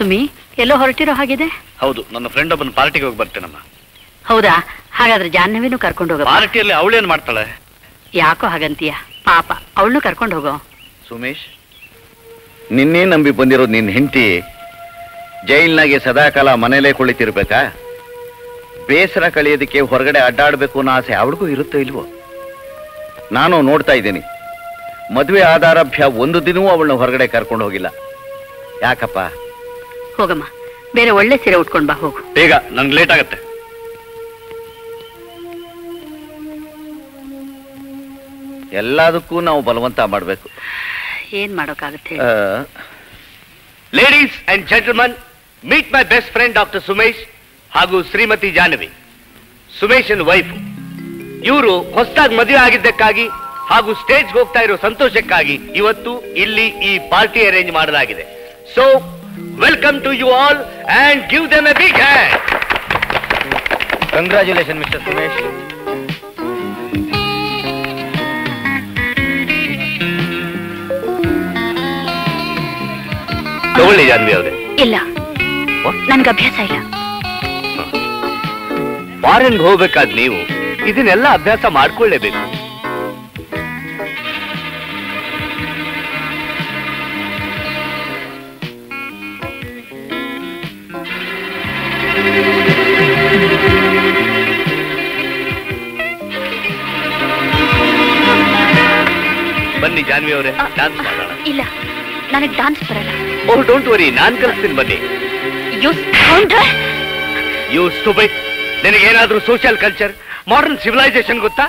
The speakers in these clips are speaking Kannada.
ಸುಮಿ ಎಲ್ಲೋ ಹೊರಟಿರೋ ಹಾಗಿದೆ ಹೌದು ನನ್ನ ಫ್ರೆಂಡ್ ಒಬ್ಬನ ಪಾರ್ಟಿಗೆ ಹೋಗಿ ಬರ್ತೇನಮ್ಮ ಹೌದಾ ಹಾಗಾದ್ರೆ ಜಾಹ್ನವಿನೂ ಕರ್ಕೊಂಡು ಹೋಗ ಪಾರ್ಟಿಯಲ್ಲಿ ಅವಳೇನ್ ಮಾಡ್ತಾಳೆ ಯಾಕೋ ಹಾಗಂತೀಯ ಪಾಪ ಅವಳನ್ನು ಕರ್ಕೊಂಡು ಹೋಗೋ ಸುಮೇಶ್ ನಿನ್ನೆ ನಂಬಿ ಬಂದಿರೋದು ನಿನ್ನ ಹೆಂಡತಿ ಜೈಲ್ನಾಗೆ ಸದಾಕಾಲ ಮನೇಲೇ ಕುಳಿತಿರ್ಬೇಕಾ ಬೇಸರ ಕಳೆಯೋದಕ್ಕೆ ಹೊರಗಡೆ ಅಡ್ಡಾಡಬೇಕು ಅನ್ನೋ ಆಸೆ ಅವಳಿಗೂ ಇರುತ್ತೋ ಇಲ್ವೋ ನಾನು ನೋಡ್ತಾ ಇದ್ದೀನಿ ಮದುವೆ ಆಧಾರಾಭ್ಯ ಒಂದು ದಿನವೂ ಅವಳನ್ನ ಹೊರಗಡೆ ಕರ್ಕೊಂಡು ಹೋಗಿಲ್ಲ ಯಾಕಪ್ಪ ಹೋಗಮ್ಮ ಬೇರೆ ಒಳ್ಳೆ ಸೀರೆ ಉಟ್ಕೊಂಡ್ ಬಾ ಹೋಗು ಬೇಗ ನನ್ಗೆ ಲೇಟ್ ಆಗತ್ತೆ ಎಲ್ಲದಕ್ಕೂ ನಾವು ಬಲವಂತ ಮಾಡಬೇಕು ಏನ್ ಮಾಡೋಕ್ಕಾಗುತ್ತೆ ಹೇಳು? Ladies and gentleman meet my best friend doctor Sumesh ಹಾಗೂ ಶ್ರೀಮತಿ ಜಾಹ್ನವಿ ಸುಮೇಶನ್ ವೈಫ್ ಇವರು ಹೊಸದಾಗಿ ಮದುವೆ ಆಗಿದ್ದಕ್ಕಾಗಿ ಹಾಗೂ ಸ್ಟೇಜ್ಗೆ ಹೋಗ್ತಾ ಇರೋ ಸಂತೋಷಕ್ಕಾಗಿ ಇವತ್ತು ಇಲ್ಲಿ ಈ ಪಾರ್ಟಿ ಅರೇಂಜ್ ಮಾಡಲಾಗಿದೆ so welcome to you all and give them a big hand congratulation mister Sumesh ತಗೊಳ್ಳಿ ಜಾಹ್ನವಿ ಅವರೇ ಇಲ್ಲ ನನ್ಗೆ ಅಭ್ಯಾಸ ಇಲ್ಲ ಫಾರಿನ್ಗೆ ಹೋಗ್ಬೇಕಾದ್ ನೀವು ಇದನ್ನೆಲ್ಲ ಅಭ್ಯಾಸ ಮಾಡ್ಕೊಳ್ಳೇಬೇಕು ಬನ್ನಿ ಜಾನ್ವಿ ಅವರೇ ಡ್ಯಾನ್ಸ್ ಮಾಡೋಣ ಇಲ್ಲ ನನಗೆ ಡಾನ್ಸ್ ಬರಲ್ಲ ಓಹ್ ಡೋಂಟ್ ವರಿ ನಾನ್ ಕಲಿಸ್ತೀನಿ ಬನ್ನಿ ಯು ಯು ಸ್ಟುಪಿಡ್ ನಿನಗೇನಾದ್ರೂ ಸೋಷಿಯಲ್ ಕಲ್ಚರ್ ಮಾಡರ್ನ್ ಸಿವಿಲೈಸೇಷನ್ ಗೊತ್ತಾ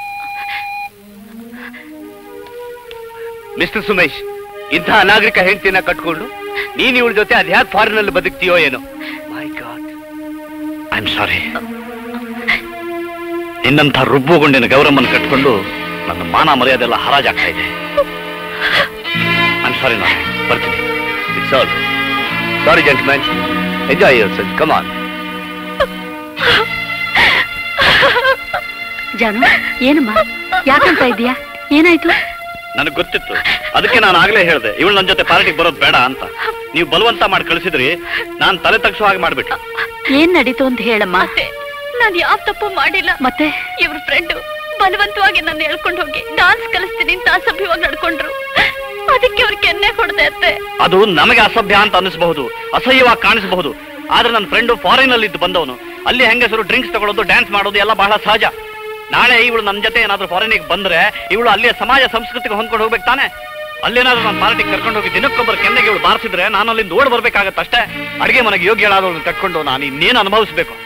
ಮಿಸ್ಟರ್ ಸುಮೇಶ್ ಇಂಥ ಅನಾಗರಿಕ ಹೆಂಡತಿನ ಕಟ್ಕೊಂಡು ನೀನ್ ಇವಳ ಜೊತೆ ಅದ್ಯಾಕ್ ಫಾರಿನ್ ಅಲ್ಲಿ ಬದುಕ್ತೀಯೋ ಏನೋ my god I am sorry ನಿನ್ನಂಥ ರುಬ್ಬುಗೊಂಡಿನ ಗೌರಮ್ಮನ ಕಟ್ಕೊಂಡು ನನ್ನ ಮಾನ ಮರ್ಯಾದೆ ಎಲ್ಲ ಹರಾಜಾಗ್ತಾ ಇದೆ ಐ ಆಮ್ ಸಾರಿ ನಾನು ಬರ್ತೀನಿ it's all sorry gentleman enjoy yourself come on Janu ಏನಮ್ಮ ಯಾಕಂತ ಇದೀಯಾ ಏನಾಯ್ತು ನನಗೆ ಗೊತ್ತಿತ್ತು ಅದಕ್ಕೆ ನಾನು ಆಗ್ಲೇ ಹೇಳಿದೆ ಇವಳು ನನ್ನ ಜೊತೆ ಪಾರ್ಟಿಗೆ ಬರೋದು ಬೇಡ ಅಂತ ನೀವು ಬಲವಂತ ಮಾಡಿ ಕಳಿಸಿದ್ರಿ ನಾನು ತಲೆ ತಗ್ಸೋ ಹಾಗೆ ಮಾಡ್ಬಿಟ್ಟು ಏನ್ ನಡೀತು ಅಂತ ಹೇಳಮ್ಮ ನಾನು ಯಾವ ತಪ್ಪು ಮಾಡಿಲ್ಲ ಮತ್ತೆ ಇವ್ರ ಫ್ರೆಂಡು ಬಲವಂತವಾಗಿ ನನ್ನ ಹೇಳ್ಕೊಂಡು ಹೋಗಿ ಡಾನ್ಸ್ ಕಲಿಸ್ತೀನಿ ಅಂತ ಅಸಭ್ಯವಾಗಿ ನಡ್ಕೊಂಡ್ರು ಅದಕ್ಕೆ ಅವ್ರ ಕೆನ್ನೆ ಹೊಡೆದೆ ಅತ್ತೆ ಅದು ನಮಗೆ ಅಸಭ್ಯ ಅಂತ ಅನಿಸಬಹುದು ಅಸಹ್ಯವಾಗಿ ಕಾಣಿಸಬಹುದು ಆದ್ರೆ ನನ್ನ ಫ್ರೆಂಡು ಫಾರಿನ್ ಅಲ್ಲಿ ಇದ್ದು ಬಂದವನು ಅಲ್ಲಿ ಹೆಂಗಸರು ಡ್ರಿಂಕ್ಸ್ ತಗೊಳ್ಳೋದು ಡ್ಯಾನ್ಸ್ ಮಾಡೋದು ಎಲ್ಲ ಬಹಳ ಸಹಜ ನಾಳೆ ಇವಳು ನನ್ನ ಜೊತೆ ಏನಾದ್ರೂ ಫಾರಿನಿಗೆ ಬಂದ್ರೆ ಇವಳು ಅಲ್ಲಿಯ ಸಮಾಜ ಸಂಸ್ಕೃತಿಗೆ ಹೊಂದ್ಕೊಂಡು ಹೋಗ್ಬೇಕು ತಾನೆ ಅಲ್ಲೇನಾದ್ರೂ ನನ್ನ ಪಾರ್ಟಿಗೆ ಕರ್ಕೊಂಡು ಹೋಗಿ ದಿನಕ್ಕೊಬ್ಬರು ಕೆನ್ನೆಗೆ ಇವಳು ಬಾರಿಸಿದ್ರೆ ನಾನು ಅಲ್ಲಿಂದ ಓಡ್ ಬರ್ಬೇಕಾಗತ್ತೆ ಅಷ್ಟೇ ಅಡಿಗೆ ಮನೆಗೆ ಯೋಗ್ಯಳಾದವಳನ್ನ ಕಟ್ಕೊಂಡು ನಾನು ಇನ್ನೇನು ಅನುಭವಿಸ್ಬೇಕು